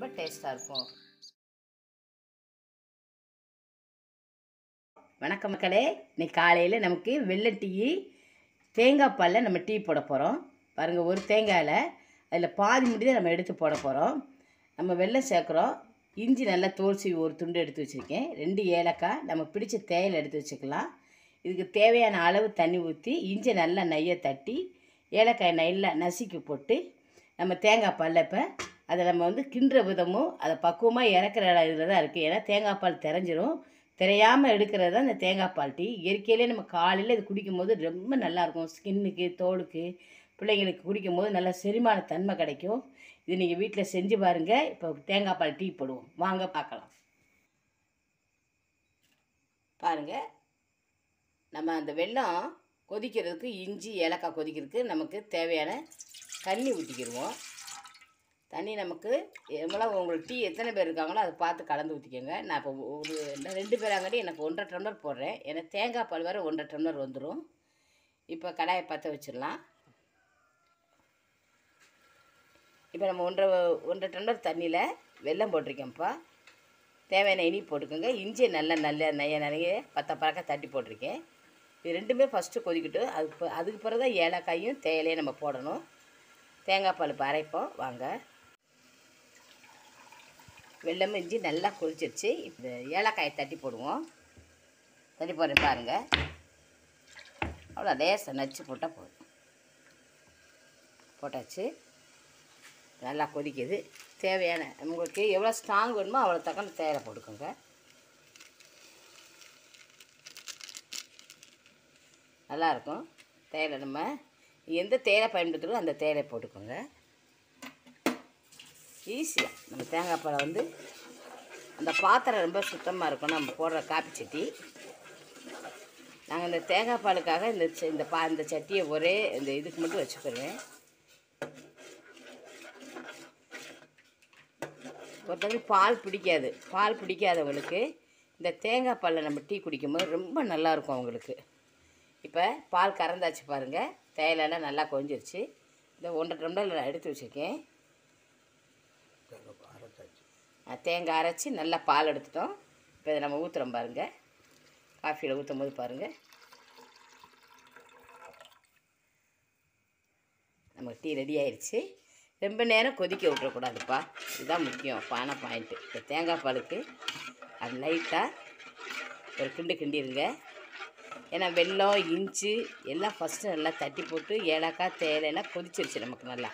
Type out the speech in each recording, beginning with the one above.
ரொம்ப டேஸ்ட்டாக இருக்கும் வணக்கம் மக்களே இன்னைக்கு காலையில் நமக்கு வெள்ளை டீ தேங்காய் பாலில் நம்ம டீ போட போகிறோம் பாருங்கள் ஒரு தேங்காயில் அதில் பாதி முடி தான் நம்ம எடுத்து போட போகிறோம் நம்ம வெள்ளம் சேர்க்குறோம் இஞ்சி நல்லா தோல் சீவி ஒரு துண்டு எடுத்து வச்சுருக்கேன் ரெண்டு ஏலக்காய் நம்ம பிடிச்ச தேயிலை எடுத்து வச்சுக்கலாம் இதுக்கு தேவையான அளவு தண்ணி ஊற்றி இஞ்சி நல்லா நெய்யை தட்டி ஏலக்காய் நல்லா நசுக்கி போட்டு நம்ம தேங்காய் பாலில் இப்போ அதை நம்ம வந்து கிண்டுற விதமும் அதை பக்குவமாக இறக்குற இதில் தான் இருக்குது ஏன்னா தேங்காய் பால் தெரிஞ்சிரும் தெரியாமல் எடுக்கிறது தான் இந்த தேங்காய் பால் டீ இயற்கையிலே நம்ம காலையில் இது குடிக்கும்போது ரொம்ப நல்லாயிருக்கும் ஸ்கின்னுக்கு தோலுக்கு பிள்ளைங்களுக்கு குடிக்கும்போது நல்ல செரிமான தன்மை கிடைக்கும் இது நீங்கள் வீட்டில் செஞ்சு பாருங்கள் இப்போ தேங்காய் பால் டீ போடுவோம் வாங்க பார்க்கலாம் பாருங்கள் நம்ம அந்த வெல்லம் கொதிக்கிறதுக்கு இஞ்சி ஏலக்காய் கொதிக்கிறதுக்கு நமக்கு தேவையான தண்ணி ஊற்றிக்கிடுவோம் தண்ணி நமக்கு எவ்வளோ உங்களுக்கு டீ எத்தனை பேர் இருக்காங்களோ அதை பார்த்து கலந்து ஊற்றிக்கோங்க நான் இப்போ ஒரு நான் ரெண்டு பேராங்காட்டி எனக்கு ஒன்றரை டம்ளர் போடுறேன் ஏன்னா தேங்காய் பால் வேறு ஒன்றரை டம்ளர் வந்துடும் இப்போ கடாயை பற்ற வச்சிடலாம் இப்போ நம்ம ஒன்றரை ஒன்றரை டம்ளர் தண்ணியில் வெல்லம் போட்டிருக்கேன்ப்பா தேவையான இனி போட்டுக்கோங்க இஞ்சி நல்லா நல்ல நெய்ய நிறைய பத்த பறக்க தட்டி போட்டிருக்கேன் இது ரெண்டுமே ஃபஸ்ட்டு கொதிக்கட்டும் அதுக்கு அதுக்கு பிறகு தான் ஏலக்காயும் தேயிலையும் நம்ம போடணும் தேங்காய் பால் இப்போ அரைப்போம் வாங்க வெள்ளம் இஞ்சி நல்லா கொதிச்சிருச்சு இப்போ ஏலக்காயை தட்டி போடுவோம் தட்டி போடுறேன் பாருங்கள் அவ்வளோ லேசாக நச்சு போட்டால் போதும் போட்டாச்சு நல்லா கொதிக்குது தேவையான உங்களுக்கு எவ்வளோ ஸ்ட்ராங் வேணுமோ அவ்வளோ தக்கன தேயிலை போட்டுக்கோங்க நல்லாயிருக்கும் தேயிலை நம்ம எந்த தேயிலை பயன்படுத்துகிறோம் அந்த தேயிலை போட்டுக்கோங்க ஈஸியாக நம்ம தேங்காய் பாலை வந்து அந்த பாத்திரம் ரொம்ப சுத்தமாக இருக்கும் நம்ம போடுற காப்பி சட்டி நாங்கள் இந்த தேங்காய் பாலுக்காக இந்த ச- இந்த பா இந்த சட்டியை ஒரே இந்த இதுக்கு மட்டும் வச்சுக்கிடுவேன் ஒருத்தவங்களுக்கு பால் பிடிக்காது பால் பிடிக்காதவங்களுக்கு இந்த தேங்காய் பாலில் நம்ம டீ குடிக்கும்போது ரொம்ப நல்லாயிருக்கும் அவங்களுக்கு இப்போ பால் கறந்தாச்சு பாருங்கள் தேயிலெல்லாம் நல்லா கொஞ்சிருச்சு இந்த ஒன்றரை டம்ளர் நான் எடுத்து வச்சுருக்கேன் அஹ் தேங்காய் அரைச்சி நல்லா பால் எடுத்துட்டோம் இப்போ இதை நம்ம ஊற்றுறோம் பாருங்கள் காஃபியில் ஊற்றும் போது பாருங்கள் நமக்கு டீ ரெடி ஆயிடுச்சு ரொம்ப நேரம் கொதிக்க விட்டுறக்கூடாதுப்பா இதுதான் முக்கியம் பானை பாயிண்ட்டு இப்போ தேங்காய் பாலுக்கு அது லைட்டாக ஒரு கிண்டு கிண்டிருங்க ஏன்னா வெல்லம் இஞ்சி எல்லாம் ஃபஸ்ட்டு நல்லா தட்டி போட்டு ஏலக்காய் தேயிலை எல்லாம் கொதிச்சிருச்சு நமக்கு நல்லா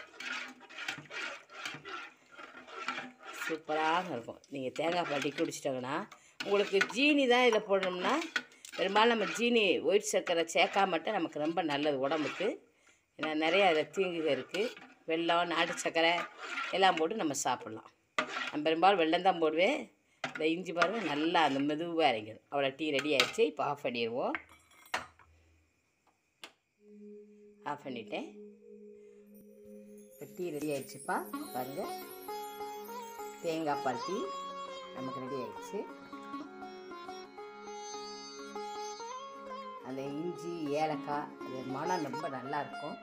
சூப்பராக இருக்கும் நீங்கள் தேங்காய் பால் டீ குடிச்சிட்டாங்கன்னா உங்களுக்கு ஜீனி தான் இதில் போடணும்னா பெரும்பாலும் நம்ம ஜீனி ஒயிட் சர்க்கரை சேர்க்காம மட்டும் நமக்கு ரொம்ப நல்லது உடம்புக்கு ஏன்னா நிறைய அதில் தீங்குகள் இருக்குது வெல்லம் நாட்டு சர்க்கரை எல்லாம் போட்டு நம்ம சாப்பிட்லாம் நான் பெரும்பாலும் வெல்லம் தான் போடுவேன் இந்த இஞ்சி பாருங்கள் நல்லா அந்த மெதுவாக இறங்கிடும் அவ்வளோ டீ ரெடி ஆயிடுச்சு இப்போ ஆஃப் பண்ணிடுவோம் ஆஃப் பண்ணிட்டேன் இப்போ டீ ரெடி ஆயிடுச்சுப்பா பாருங்கள் தேங்காய் பால் டீ நமக்கு ரெடி ஆயிடுச்சு அந்த இஞ்சி ஏலக்காய் அது மனம் ரொம்ப நல்லா இருக்கும்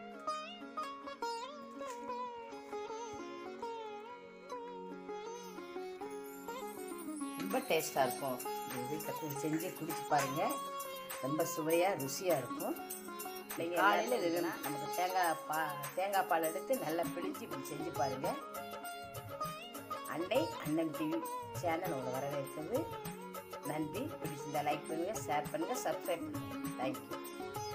ரொம்ப டேஸ்ட்டாக இருக்கும் இது வீட்டில் செஞ்சு குடிச்சு பாருங்கள் ரொம்ப சுவையாக ருசியாக இருக்கும் நீங்கள் காலையில் இதுனா நமக்கு தேங்காய் பா தேங்காய் பால் எடுத்து நல்லா பிழிஞ்சு இப்படி செஞ்சு பாருங்கள் அண்டை அண்ணன் டிவி சேனல் உங்களை வரவேற்கிறது நன்றி பிடிச்சிருந்தா லைக் பண்ணுங்கள் ஷேர் பண்ணுங்கள் சப்ஸ்கிரைப் பண்ணுங்கள் தேங்க்யூ